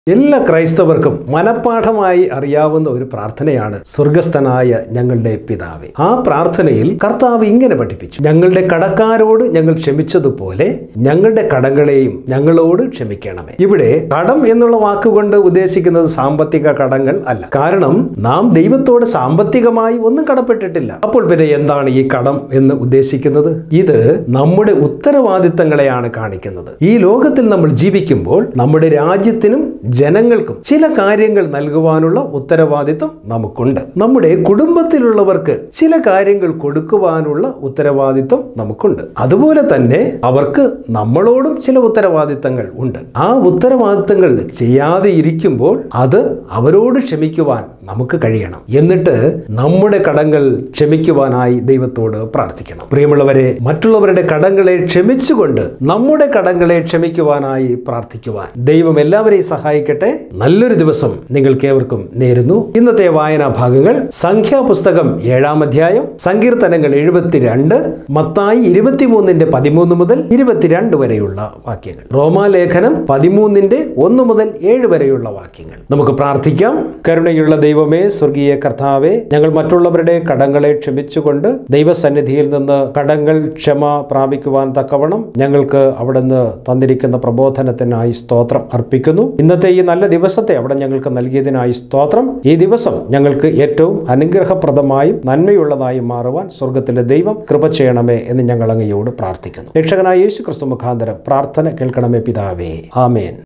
എല്ലാ ക്രൈസ്തവർക്കും മനഃപ്പാഠമായി അറിയാവുന്ന ഒരു പ്രാർത്ഥനയാണ് സ്വർഗസ്ഥനായ ഞങ്ങളുടെ പിതാവേ ആ പ്രാർത്ഥനയിൽ കർത്താവ് ഇങ്ങനെ പഠിപ്പിച്ചു ഞങ്ങളുടെ കടക്കാരോട് ഞങ്ങൾ ക്ഷമിച്ചതുപോലെ ഞങ്ങളുടെ കടങ്ങളെയും ഞങ്ങളോട് ക്ഷമിക്കണമേ ഇവിടെ കടം എന്നുള്ള വാക്കുകൊണ്ട് ഉദ്ദേശിക്കുന്നത് സാമ്പത്തിക കടങ്ങൾ അല്ല കാരണം നാം ദൈവത്തോട് സാമ്പത്തികമായി ഒന്നും കടപ്പെട്ടിട്ടില്ല അപ്പോൾ പിന്നെ എന്താണ് ഈ കടം എന്ന് ഉദ്ദേശിക്കുന്നത് ഇത് നമ്മുടെ ഉത്തരവാദിത്തങ്ങളെയാണ് കാണിക്കുന്നത് ഈ ലോകത്തിൽ നമ്മൾ ജീവിക്കുമ്പോൾ നമ്മുടെ രാജ്യത്തിനും ജനങ്ങൾക്കും ചില കാര്യങ്ങൾ നൽകുവാനുള്ള ഉത്തരവാദിത്തം നമുക്കുണ്ട് നമ്മുടെ കുടുംബത്തിലുള്ളവർക്ക് ചില കാര്യങ്ങൾ കൊടുക്കുവാനുള്ള ഉത്തരവാദിത്തം നമുക്കുണ്ട് അതുപോലെ തന്നെ അവർക്ക് നമ്മളോടും ചില ഉത്തരവാദിത്തങ്ങൾ ഉണ്ട് ആ ഉത്തരവാദിത്തങ്ങൾ ചെയ്യാതെ ഇരിക്കുമ്പോൾ അത് അവരോട് ക്ഷമിക്കുവാൻ നമുക്ക് കഴിയണം എന്നിട്ട് നമ്മുടെ കടങ്ങൾ ക്ഷമിക്കുവാനായി ദൈവത്തോട് പ്രാർത്ഥിക്കണം പ്രിയമുള്ളവരെ മറ്റുള്ളവരുടെ കടങ്ങളെ ക്ഷമിച്ചുകൊണ്ട് നമ്മുടെ കടങ്ങളെ ക്ഷമിക്കുവാനായി പ്രാർത്ഥിക്കുവാൻ ദൈവം എല്ലാവരെയും സഹായിക്കട്ടെ നല്ലൊരു ദിവസം നിങ്ങൾക്ക് ഏവർക്കും നേരുന്നു ഇന്നത്തെ വായനാ ഭാഗങ്ങൾ സംഖ്യാപുസ്തകം ഏഴാം അധ്യായം സങ്കീർത്തനങ്ങൾ എഴുപത്തിരണ്ട് മത്തായി ഇരുപത്തിമൂന്നിന്റെ പതിമൂന്ന് മുതൽ ഇരുപത്തിരണ്ട് വരെയുള്ള വാക്യങ്ങൾ റോമാലേഖനം പതിമൂന്നിന്റെ ഒന്ന് മുതൽ ഏഴ് വരെയുള്ള വാക്യങ്ങൾ നമുക്ക് പ്രാർത്ഥിക്കാം കരുണയുള്ള ദൈവമേ സ്വർഗീയ കർത്താവെ ഞങ്ങൾ മറ്റുള്ളവരുടെ കടങ്ങളെ ക്ഷമിച്ചുകൊണ്ട് ദൈവസന്നിധിയിൽ നിന്ന് കടങ്ങൾ ക്ഷമ പ്രാപിക്കുവാൻ തക്കവണ്ണം ഞങ്ങൾക്ക് അവിടുന്ന് തന്നിരിക്കുന്ന പ്രബോധനത്തിനായി സ്തോത്രം അർപ്പിക്കുന്നു ഇന്നത്തെ ഈ നല്ല ദിവസത്തെ അവിടെ ഞങ്ങൾക്ക് നൽകിയതിനായി സ്തോത്രം ഈ ദിവസം ഞങ്ങൾക്ക് ഏറ്റവും അനുഗ്രഹപ്രദമായും നന്മയുള്ളതായും മാറുവാൻ സ്വർഗത്തിലെ ദൈവം കൃപ ചെയ്യണമേ എന്ന് ഞങ്ങൾ അങ്ങയോട് പ്രാർത്ഥിക്കുന്നു രക്ഷകനായ യേശു ക്രിസ്തു മുഖാന്തരം പ്രാർത്ഥന കേൾക്കണമേ പിതാവേ ആമേൻ